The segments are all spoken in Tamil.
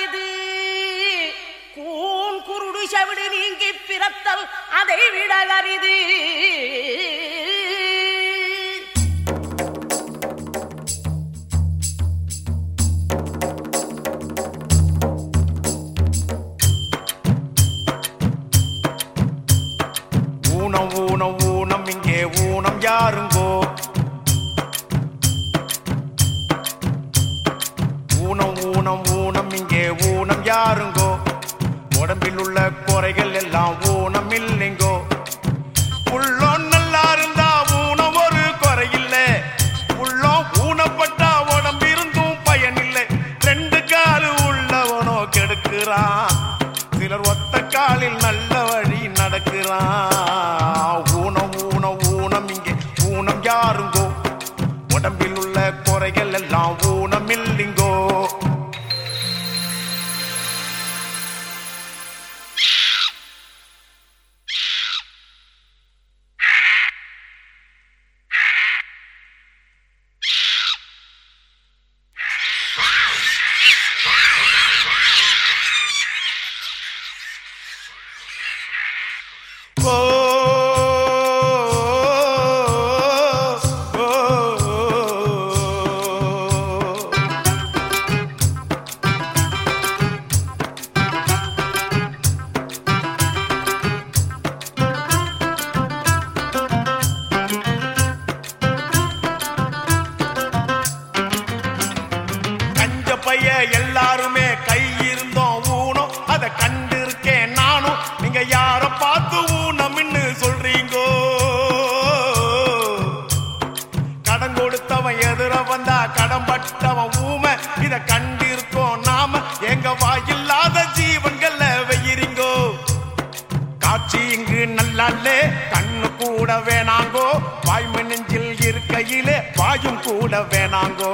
அரிது கூன் குருடு செவிடு நீங்கி பிறத்தல் அதை விட அரிது ஊனம் ஊனம் ஊனம் இங்கே ஊனம் யாருங்கோ ஊனம் ஊனம் ஊனம் இங்கே ஊனம் யாருங்கோ உடம்பில் உள்ள குறைகள் எல்லாம் ஊனம் இல்லைங்கோ உள்ளம் நல்லா இருந்தா ஊனம் ஒரு குறையில்ல உள்ளம் ஊனப்பட்டா உடம்பு இருந்தும் பயனில்லை ரெண்டு காலு உள்ளவனோ கெடுக்கிறான் சிலர் ஒத்த காலில் நல்ல வழி நடக்கிறான் ஊனம் ஊனம் ஊனம் இங்கே ஊனம் யாருங்கோ உடம்பில் உள்ள குறைகள் எல்லாம் ஊனம் இல்லைங்கோ ஓ ஓ, ஓ. கஞ்ச பைய எல்லாருமே கை இருந்தோம் ஊனம் அத கண்டு இருக்கேன் நானும் நீங்க யார பார்த்து ஊனம்னு சொல்றீங்கோ கடன் கொடுத்தவன் எதிர வந்தா கடன் பட்டவன் ஊமை இத கண்டு இருக்கோம் நாம எங்க வாயில்லாத ஜீவன்கள்ல வெயிறீங்கோ காட்சி இங்கு நல்லாலே கண்ணு கூட வேணாங்கோ வாய்மை நெஞ்சில் இருக்கையிலே வாயும் கூட வேணாங்கோ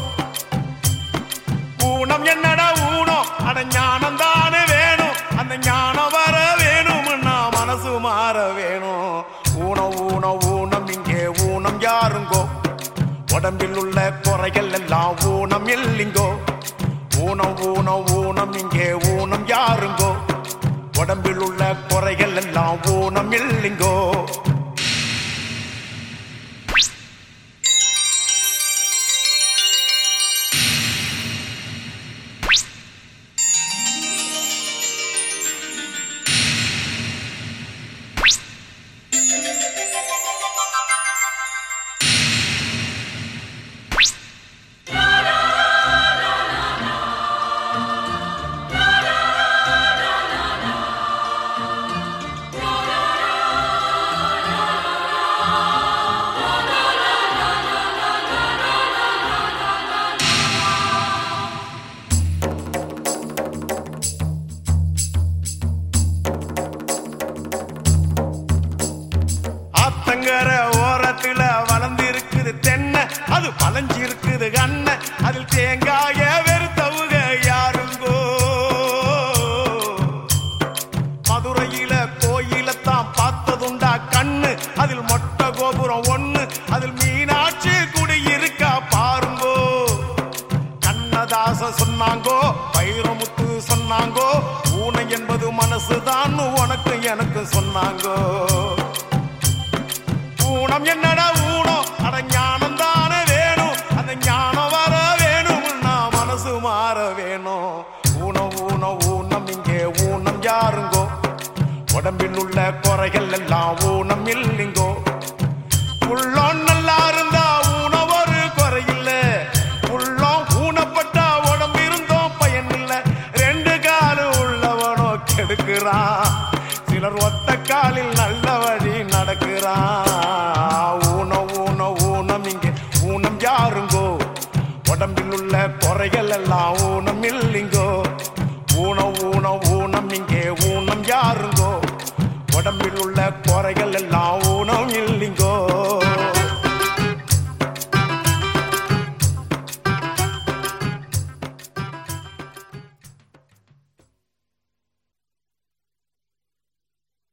ஊனம் என்னடா ஊனம் அட ஞானம் தானே வேணும் அந்த ஞானம் வர வேணும்னா மனசு மாற வேணும் ஊனம் ஊனம் ஊனம் இங்கே ஊனம் யாருங்கோ உடம்பில் உள்ள குறைகள் எல்லாம் ஊனம் இல்லைங்கோ ஊனம் ஊனம் ஊனம் இங்கே ஊனம் யாருங்கோ உடம்பில் உள்ள குறைகள் எல்லாம் ஊனம் இல்லைங்கோ ஆத்தங்கர ஓரத்துல வளர்ந்து இருக்குது தென்னை அது பழஞ்சி இருக்குது கண்ண அதில் தேங்காய வெறுத்தவுக யாருங்கோ மதுரையில கோயிலத்தான் பார்த்ததுண்டா கண்ணு அதில் மொட்டை கோபுரம் ஒண்ணு அதில் மீனாட்சி குடியிருக்கா பாருங்கோ கண்ணதாச சொன்னாங்கோ வைரமுத்து சொன்னாங்கோ பூனை என்பது மனசுதான் உனக்கு எனக்கு சொன்னாங்கோ ஊனம் என்னடா ஊனம் அட ஞானம் தானே வேணும் அந்த ஞானம் வர வேணும்னா மனசு மாற வேணும் ஊனம் ஊனம் ஊனம் இங்கே ஊனம் யாருங்கோ உடம்பில் உள்ள குறைகள் எல்லாம் ஊனம் இல்லைங்கோ உள்ளம் நல்லா இருந்தா ஊனம் ஒரு குறையில்ல உள்ளம் ஊனப்பட்டா உடம்பு இருந்தோம் பயன் இல்ல ரெண்டு காலு உள்ளவனோ கெடுக்கிறான் சிலர் ஒத்த காலில் நல்ல வழி நடக்கிறான் ஊனம் ஊனம் ஊனம் இங்கே ஊனம் யாருங்கோ உடம்பில் உள்ள குறைகள் எல்லாம் ஊனம்